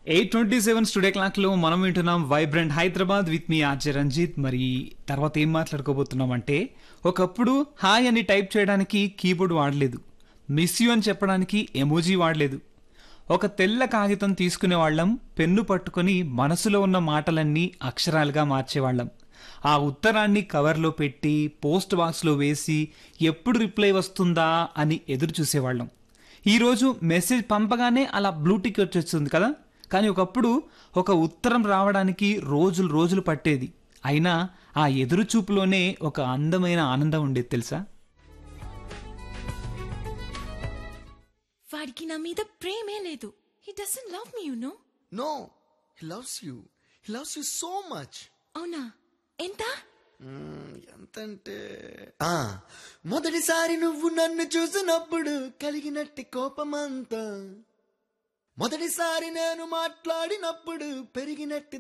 Eight twenty seven studio clock లో మనం వింటున్నాం వైబ్రెంట్ హైదరాబాద్ విత్ మీ ఆర్జే రంజిత్ మరి తర్వాత ఏం మాట్లాడుకోబోతున్నాం అంటే ఒకప్పుడు హాయ్ అని టైప్ చేయడానికి కీబోర్డ్ వాడలేదు మిస్ యూ అని చెప్పడానికి ఎమోజీ వాడలేదు ఒక తెల్ల కాగితం తీసుకునే వాళ్ళం పెన్ను పట్టుకొని మనసులో ఉన్న మాటలన్నీ అక్షరాలుగా మార్చేవాళ్ళం ఆ ఉత్తరాన్ని కవర్లో పెట్టి పోస్ట్ బాక్స్లో వేసి ఎప్పుడు రిప్లై వస్తుందా అని ఎదురు చూసేవాళ్ళం ఈరోజు మెసేజ్ పంపగానే అలా బ్లూటిక్ వచ్చేస్తుంది కదా కానీ ఒకప్పుడు ఒక ఉత్తరం రావడానికి రోజులు రోజులు పట్టేది అయినా ఆ ఎదురు చూపులోనే ఒక అందమైన ఆనందం ఉండేది తెలుసా వాడికి నా మీద ప్రేమే లేదు he doesn't love me you know No, he loves you. He loves you so much. అవునా ఎంత ఎంతంటే ఆ మొదటిసారి నువ్వు నన్ను చూసినప్పుడు కలిగినట్టి కోపమంతా మొదటిసారి నేను మాట్లాడినప్పుడు పెరిగినట్టి